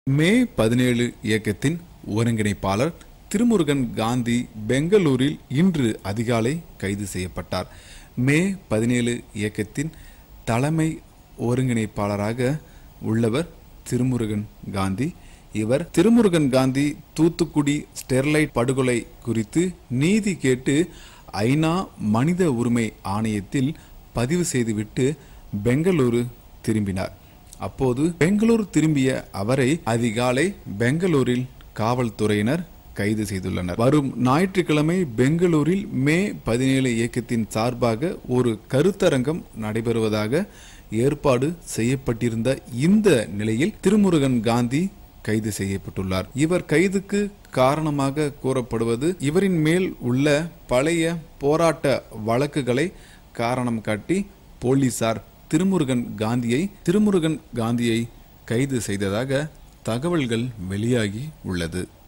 மே பதினேழு இயக்கத்தின் ஒருங்கிணைப்பாளர் திருமுருகன் காந்தி பெங்களூரில் இன்று அதிகாலை கைது செய்யப்பட்டார் மே பதினேழு இயக்கத்தின் தலைமை ஒருங்கிணைப்பாளராக உள்ளவர் திருமுருகன் காந்தி இவர் திருமுருகன் காந்தி தூத்துக்குடி ஸ்டெர்லைட் படுகொலை குறித்து நீதி கேட்டு ஐநா மனித உரிமை ஆணையத்தில் பதிவு செய்துவிட்டு பெங்களூரு திரும்பினார் அப்போது பெங்களூர் திரும்பிய அவரை அதிகாலை பெங்களூரில் காவல்துறையினர் கைது செய்துள்ளனர் வரும் ஞாயிற்றுக்கிழமை பெங்களூரில் மே பதினேழு இயக்கத்தின் சார்பாக ஒரு கருத்தரங்கம் நடைபெறுவதாக ஏற்பாடு செய்யப்பட்டிருந்த இந்த நிலையில் திருமுருகன் காந்தி கைது செய்யப்பட்டுள்ளார் இவர் கைதுக்கு காரணமாக கூறப்படுவது இவரின் மேல் உள்ள பழைய போராட்ட வழக்குகளை காரணம் காட்டி போலீசார் திருமுருகன் காந்தியை திருமுருகன் காந்தியை கைது செய்ததாக தகவல்கள் வெளியாகி உள்ளது